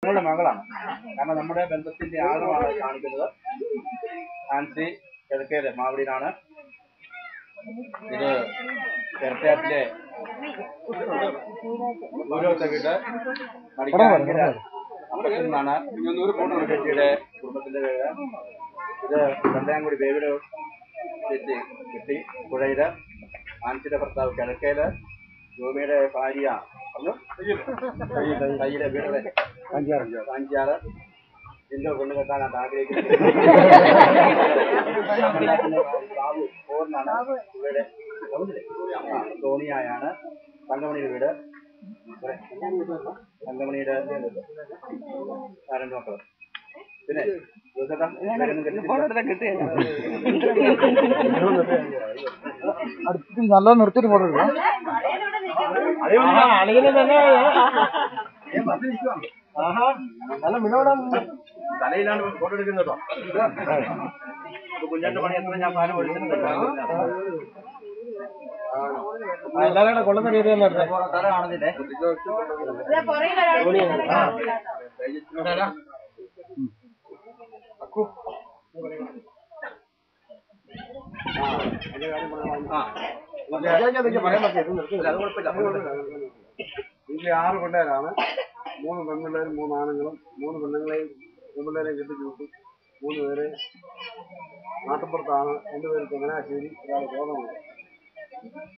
ഞങ്ങളുടെ മകളാണ് കാരണം നമ്മുടെ ബന്ധത്തിന്റെ ആഴമാണ് കാണിക്കുന്നത് ആൻസി കിഴക്കേല് മാവടിയിലാണ് ഇത് ചെറുത്തേറ്റിലെ ഓരോരുത്തർ വീട് മടിക്കാനെങ്കിൽ അമ്പലത്തിൽ നിന്നാണ് ചേച്ചിയുടെ കുടുംബത്തിന്റെ പേര് ഇത് വെള്ളയാങ്കുടി ബേബിയുടെ ചേച്ചി കിട്ടി പുഴയില് ആൻസിയുടെ ഭർത്താവ് കിഴക്കേല് ജോമിയുടെ ഭാര്യ പറഞ്ഞു കയ്യിലെ വീട് കാഞ്ചിയാറ് എന്തോ കൊണ്ടു കെട്ടാനാണ് ആഗ്രഹിക്കുന്നത് ബാബു ഫോറിനാണ് ഇവിടെ ആ, സോണിയായാണ് തങ്കമണിയുടെ വീട് ഇവിടെ തങ്കമണിയുടെ ആ, രണ്ട് മക്കള് പിന്നെ ജോസേട്ടാ, ഇവരൊന്നും കെട്ടിച്ചില്ല. അടുത്ത് നല്ല നിർത്തിയിട്ട് ഫോട്ടോ എടുക്കാം തലയിലാണ് ഫോട്ടോ എടുക്കുന്നത് കേട്ടോ ഇപ്പൊ കുഞ്ഞാന്റെ പണി എത്ര ഞാൻ പാല് പഠിച്ചിട്ടുണ്ട് എല്ലാവരും കൂടെ കൊള്ളുന്ന രീതി തന്നെ തല കാണുന്നില്ലേ വീട്ടിൽ ആറ് പിള്ളേരാണ് മൂന്ന് പെൺപിള്ളേരും മൂന്ന് ആണുങ്ങളും മൂന്ന് പെണ്ണുങ്ങളെയും പെൺപിള്ളേരെയും കെട്ടിച്ചു വിട്ടു മൂന്ന് പേര് നാട്ടുപുറത്താണ് രണ്ടുപേര് ചങ്ങനാശ്ശേരി ഒരാൾ കോതമാണ്